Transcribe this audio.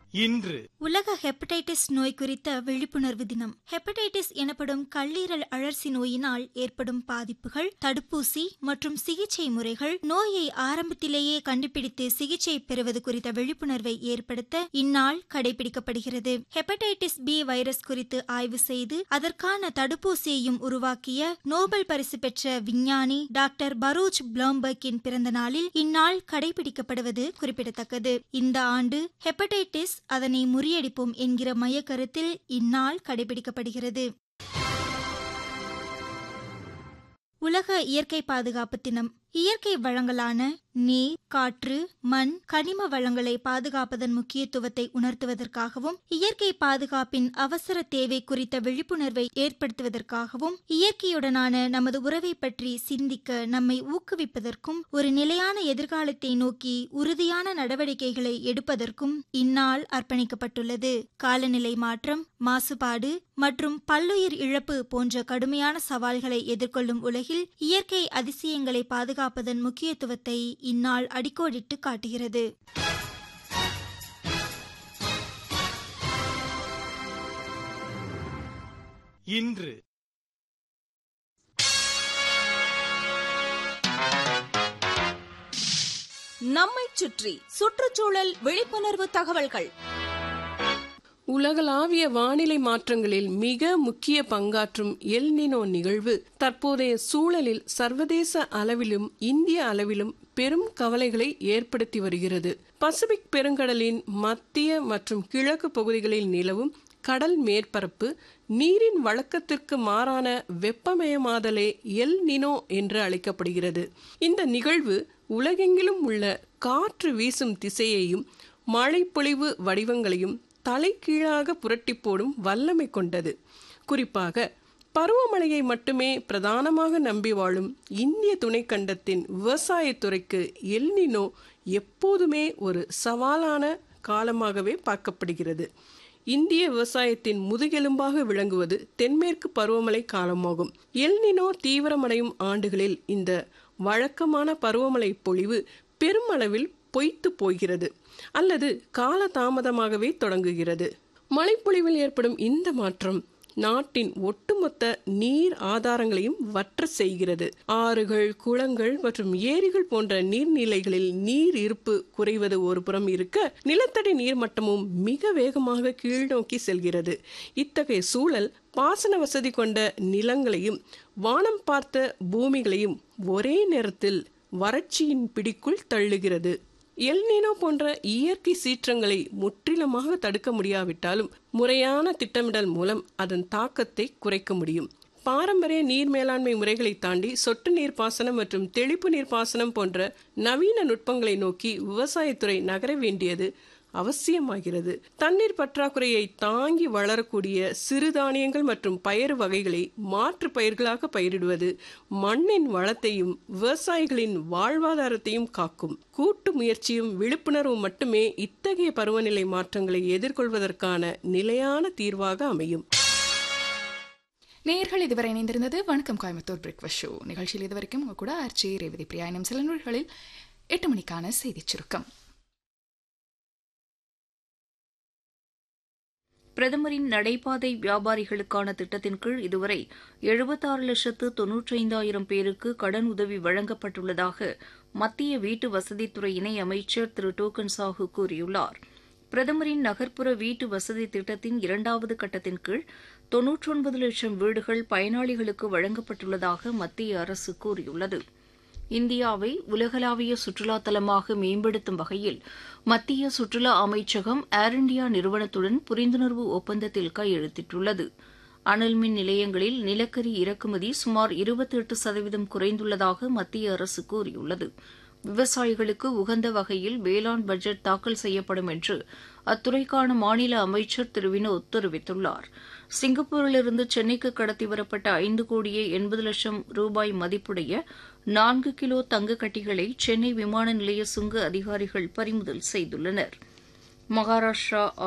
இன்று உலக ஹெப்படைட்டிஸ் நோய் குறித்த விழிப்புணர்வு தினம் ஹெப்படைட்டிஸ் எனப்படும் கல்லீரல் அழற்சி நோயினால் ஏற்படும் பாதிப்புகள் தடுப்பூசி மற்றும் சிகிச்சை முறைகள் நோயை ஆரம்பத்திலேயே கண்டுபிடித்து சிகிச்சை பெறுவது குறித்த விழிப்புணர்வை ஏற்படுத்த இந்நாள் கடைபிடிக்கப்படுகிறது ஹெப்படைட்டிஸ் பி வைரஸ் குறித்து ஆய்வு செய்து அதற்கான தடுப்பூசியையும் உருவாக்கிய நோபல் பரிசு பெற்ற விஞ்ஞானி டாக்டர் பரூச் பிளம்பர்கின் பிறந்த நாளில் இந்நாள் கடைபிடிக்கப்படுவது குறிப்பிடத்தக்கது இந்த ஆண்டு ஹெப்படைட்டிஸ் அதனை முறியடிப்போம் என்கிற மையக்கருத்தில் இந்நாள் கடைபிடிக்கப்படுகிறது உலக இயற்கை பாதுகாப்பு தினம் இயற்கை வளங்களான நீர் காற்று மண் கனிம வளங்களை பாதுகாப்பதன் முக்கியத்துவத்தை உணர்த்துவதற்காகவும் இயற்கை பாதுகாப்பின் அவசர தேவை குறித்த விழிப்புணர்வை ஏற்படுத்துவதற்காகவும் இயற்கையுடனான நமது உறவை பற்றி சிந்திக்க நம்மை ஊக்குவிப்பதற்கும் ஒரு நிலையான எதிர்காலத்தை நோக்கி உறுதியான நடவடிக்கைகளை எடுப்பதற்கும் இந்நாள் அர்ப்பணிக்கப்பட்டுள்ளது காலநிலை மாற்றம் மாசுபாடு மற்றும் பல்லுயிர் இழப்பு போன்ற கடுமையான சவால்களை எதிர்கொள்ளும் உலகில் இயற்கை அதிசயங்களை பாதுகாப்பதன் முக்கியத்துவத்தை இந்நாள் அடிக்கோடிட்டு காட்டுகிறது இன்று நம்மைச் சுற்றி சுற்றுச்சூழல் விழிப்புணர்வு தகவல்கள் உலகளாவிய வானிலை மாற்றங்களில் மிக முக்கிய பங்காற்றும் எல்னினோ நிகழ்வு தற்போதைய சூழலில் சர்வதேச அளவிலும் இந்திய அளவிலும் பெரும் கவலைகளை ஏற்படுத்தி வருகிறது பசிபிக் பெருங்கடலின் மத்திய மற்றும் கிழக்கு பகுதிகளில் நிலவும் கடல் மேற்பரப்பு நீரின் வழக்கத்திற்கு மாறான வெப்பமயமாதலே எல் நினோ என்று அழைக்கப்படுகிறது இந்த நிகழ்வு உலகெங்கிலும் உள்ள காற்று வீசும் திசையையும் மழைப்பொழிவு வடிவங்களையும் தலைகீழாக புரட்டி போடும் வல்லமை கொண்டது குறிப்பாக பருவமழையை மட்டுமே பிரதானமாக நம்பி வாழும் இந்திய துணைக்கண்டத்தின் விவசாயத்துறைக்கு எல்னினோ எப்போதுமே ஒரு சவாலான காலமாகவே பார்க்கப்படுகிறது இந்திய விவசாயத்தின் முதுகெலும்பாக விளங்குவது தென்மேற்கு பருவமழை காலமாகும் எல்னினோ தீவிரமடையும் ஆண்டுகளில் இந்த வழக்கமான பருவமழை பொழிவு பெருமளவில் பொய்த்து போகிறது அல்லது காலதாமதமாகவே தொடங்குகிறது மழைப்பொழிவில் ஏற்படும் இந்த மாற்றம் நாட்டின் ஒட்டுமொத்த நீர் ஆதாரங்களையும் வற்ற செய்கிறது ஆறுகள் குளங்கள் மற்றும் ஏரிகள் போன்ற நீர்நிலைகளில் நீர் இருப்பு குறைவது ஒரு புறம் இருக்க நிலத்தடி நீர்மட்டமும் மிக வேகமாக கீழ்நோக்கி செல்கிறது இத்தகைய சூழல் பாசன வசதி கொண்ட நிலங்களையும் வானம் பார்த்த பூமிகளையும் ஒரே நேரத்தில் வறட்சியின் பிடிக்குள் தள்ளுகிறது எல்னினோ போன்ற இயற்கை சீற்றங்களை முற்றிலுமாக தடுக்க முடியாவிட்டாலும் முறையான திட்டமிடல் மூலம் அதன் தாக்கத்தை குறைக்க முடியும் பாரம்பரிய நீர் மேலாண்மை முறைகளை தாண்டி சொட்டு நீர் பாசனம் மற்றும் தெளிப்பு நீர் பாசனம் போன்ற நவீன நுட்பங்களை நோக்கி விவசாயத்துறை நகர வேண்டியது அவசியமாகிறது தண்ணீர் பற்றாக்குறையை தாங்கி வளரக்கூடிய சிறுதானியங்கள் மற்றும் பயறு வகைகளை மாற்று பயிர்களாக பயிரிடுவது மண்ணின் வளத்தையும் விவசாயிகளின் வாழ்வாதாரத்தையும் காக்கும் கூட்டு முயற்சியும் விழிப்புணர்வும் மட்டுமே இத்தகைய பருவநிலை மாற்றங்களை எதிர்கொள்வதற்கான நிலையான தீர்வாக அமையும் நேர்கள் இதுவரை இணைந்திருந்தது வணக்கம் கோயம்புத்தூர் பிரேக்ஃபாஸ்ட் ஷோ நிகழ்ச்சியில் இதுவரைக்கும் உங்க கூட ஆர்ச்சி ரேவதி பிரியா இன்னும் சில நூல்களில் எட்டு மணிக்கான செய்திச் சுருக்கம் பிரதமரின் நடைபாதை வியாபாரிகளுக்கான திட்டத்தின் கீழ் இதுவரை எழுபத்தாறு லட்சத்து தொன்னூற்றைந்தாயிரம் பேருக்கு கடன் உதவி வழங்கப்பட்டுள்ளதாக மத்திய வீட்டு வசதித்துறை இணை அமைச்சர் திரு டோக்கன் சாஹு கூறியுள்ளார் பிரதமரின் நகர்ப்புற வீட்டு வசதி திட்டத்தின் இரண்டாவது கட்டத்தின் கீழ் தொன்னூற்றொன்பது லட்சம் வீடுகள் பயனாளிகளுக்கு வழங்கப்பட்டுள்ளதாக மத்திய அரசு கூறியுள்ளது இந்தியாவை உலகளாவிய சுற்றுலா தலமாக மேம்படுத்தும் வகையில் மத்திய சுற்றுலா அமைச்சகம் ஏர் இண்டியா நிறுவனத்துடன் புரிந்துணர்வு ஒப்பந்தத்தில் கையெழுத்திட்டுள்ளது அனல் மின் நிலையங்களில் நிலக்கரி இறக்குமதி சுமார் இருபத்தி எட்டு சதவீதம் குறைந்துள்ளதாக மத்திய அரசு கூறியுள்ளது விவசாயிகளுக்கு உகந்த வகையில் வேளாண் பட்ஜெட் தாக்கல் செய்யப்படும் என்று அத்துறைக்கான மாநில அமைச்சர் திரு வினோத் தெரிவித்துள்ளார் சிங்கப்பூரிலிருந்து சென்னைக்கு கடத்தி வரப்பட்ட ஐந்து கோடியே எண்பது லட்சம் ரூபாய் மதிப்புடைய நான்கு கிலோ தங்க கட்டிகளை சென்னை விமான நிலைய சுங்க அதிகாரிகள் பறிமுதல் செய்துள்ளனர் மகாராஷ்டிரா